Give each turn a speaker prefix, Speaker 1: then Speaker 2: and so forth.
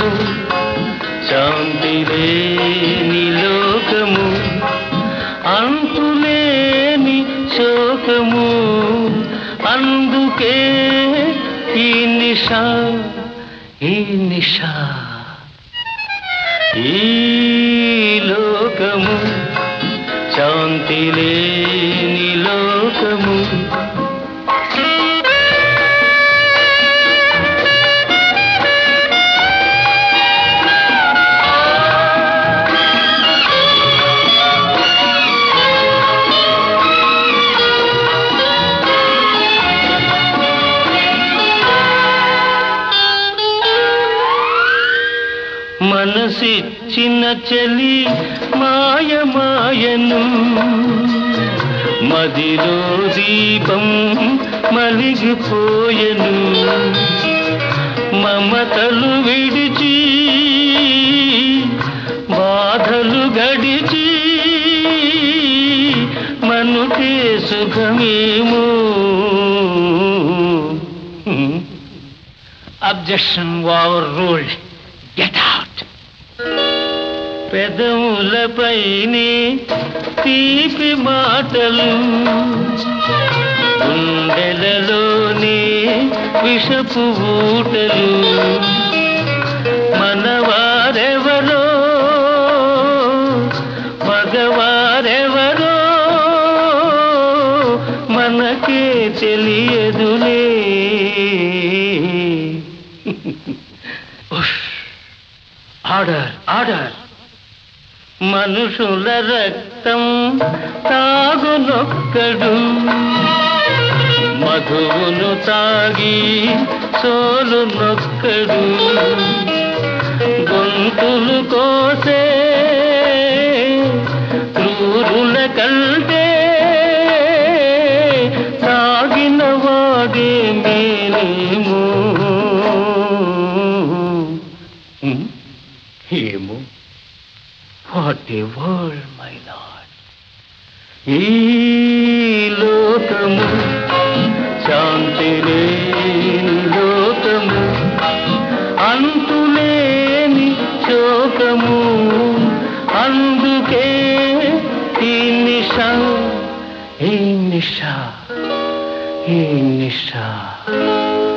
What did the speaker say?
Speaker 1: లోకము శాంతి లేని లోకము అంతులేని శోకము అందుకే ఈ నిషా ఈ నిషా ఈ లోకము శాంతి లేని లోకము మనసిచ్చిన చలి మాయ మాయను మదిలో దీపం మలిగిపోయెను మమతలు విడిచి బాధలు గడిచి మనుకే సుఖమేమో
Speaker 2: objection overruled get out
Speaker 1: పెదవులపైనే తీపి మాటలు గుండెలలోనే విషపు ఊటలు మనవారెవరో మగవారెవరో మనకే తెలియదులే
Speaker 2: ఆర్డర్ ఆర్డర్
Speaker 1: మనుషుల రక్తం తాగునొక్కడు మధువును తాగి సోలు నొక్కడు గొంతులు కోసే క్రూరుల కంటే తాగిన వాడే మేలేమో హ్మ్? ఏమో what a world my lord ఈ లోకము శాంతి లేని లోకము అంతులేని శోకము అందుకే ఈ నిషా ఈ నిషా ఈ నిషా